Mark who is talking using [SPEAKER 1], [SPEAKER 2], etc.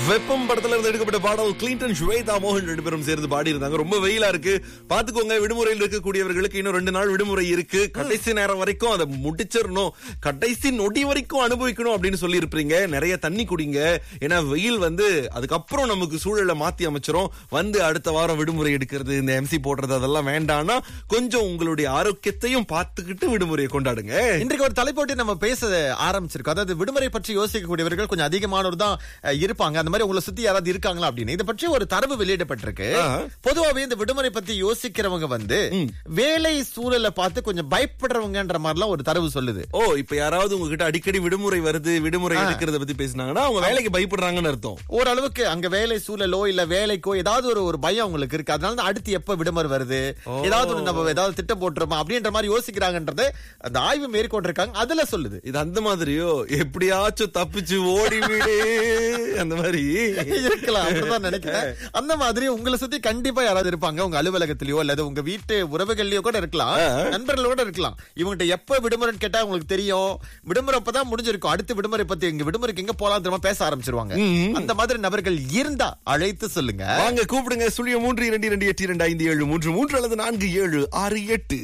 [SPEAKER 1] வெப்பம் படத்துல இருந்து எடுக்கப்பட்ட பாடல் கிளின்டன் ஸ்வேதா மோகன் ரெண்டு பேரும் சேர்ந்து பாடி இருந்தாங்க ரொம்ப வெயிலா இருக்கு பாத்துக்கோங்க விடுமுறையில் இருக்கக்கூடியவர்களுக்கு இன்னும் ரெண்டு நாள் விடுமுறை இருக்கு கடைசி நேரம் வரைக்கும் அதை முடிச்சிடணும் கடைசி நொடி வரைக்கும் அனுபவிக்கணும் அப்படின்னு சொல்லி இருப்பீங்க நிறைய தண்ணி குடிங்க ஏன்னா வெயில் வந்து அதுக்கப்புறம் நமக்கு சூழலை மாத்தி அமைச்சிரும் வந்து அடுத்த வாரம் விடுமுறை எடுக்கிறது இந்த எம்சி போடுறது அதெல்லாம் வேண்டாம்னா கொஞ்சம் உங்களுடைய ஆரோக்கியத்தையும் பார்த்துக்கிட்டு விடுமுறையை கொண்டாடுங்க
[SPEAKER 2] இன்றைக்கு ஒரு தலைப்போட்டி நம்ம பேச ஆரம்பிச்சிருக்கோம் அதாவது விடுமுறை பற்றி யோசிக்கக்கூடியவர்கள் கொஞ்சம் அதிகமானோர் தான் அஹ், இருப்பாங்க அந்த மாதிரி உங்களை சுத்தி யாராவது இருக்காங்களா அப்படின்னு இதை பற்றி ஒரு தரவு வெளியிடப்பட்டிருக்கு
[SPEAKER 1] ஆ.
[SPEAKER 2] பொதுவாவே இந்த விடுமுறை பத்தி யோசிக்கிறவங்க வந்து வேலை சூழலை பார்த்து கொஞ்சம் பயப்படுறவங்கன்ற மாதிரிலாம் ஒரு தரவு சொல்லுது
[SPEAKER 1] ஓ இப்ப யாராவது உங்ககிட்ட அடிக்கடி விடுமுறை வருது விடுமுறை எடுக்கிறத பத்தி பேசினாங்கன்னா அவங்க வேலைக்கு பயப்படுறாங்கன்னு அர்த்தம்
[SPEAKER 2] ஓரளவுக்கு அங்க வேலை சூழலோ இல்ல வேலைக்கோ ஏதாவது ஒரு ஒரு பயம் உங்களுக்கு இருக்கு அதனால தான் அடுத்து எப்ப விடுமுறை வருது ஏதாவது ஒண்ணு நம்ம ஏதாவது திட்டம் போட்டுருமா அப்படின்ற மாதிரி யோசிக்கிறாங்கன்றது அந்த ஆய்வு மேற்கொண்டிருக்காங்க அதுல சொல்லுது
[SPEAKER 1] இது அந்த மாதிரியோ எப்படியாச்சும் தப்பிச்சு ஓடி விடு அந்த மாதிரி
[SPEAKER 2] இருக்கலாம் அப்படிதான் நினைக்கிறேன் அந்த மாதிரி உங்களை சுத்தி கண்டிப்பா யாராவது இருப்பாங்க உங்க அலுவலகத்திலயோ அல்லது உங்க வீட்டு உறவுகள்லயோ கூட இருக்கலாம் நண்பர்களோட இருக்கலாம் இவங்ககிட்ட எப்ப விடுமுறைன்னு கேட்டா உங்களுக்கு தெரியும் விடுமுறை அப்பதான் முடிஞ்சிருக்கும் அடுத்த விடுமுறை பத்தி இங்க விடுமுறைக்கு எங்க போலாம் தெரியுமா பேச ஆரம்பிச்சிருவாங்க அந்த மாதிரி நபர்கள் இருந்தா அழைத்து சொல்லுங்க
[SPEAKER 1] வாங்க கூப்பிடுங்க சுழிய மூன்று இரண்டு இரண்டு எட்டு இரண்டு ஐந்து ஏழு மூன்று மூன்று அல்லது நான்கு ஏழு ஆறு எட்டு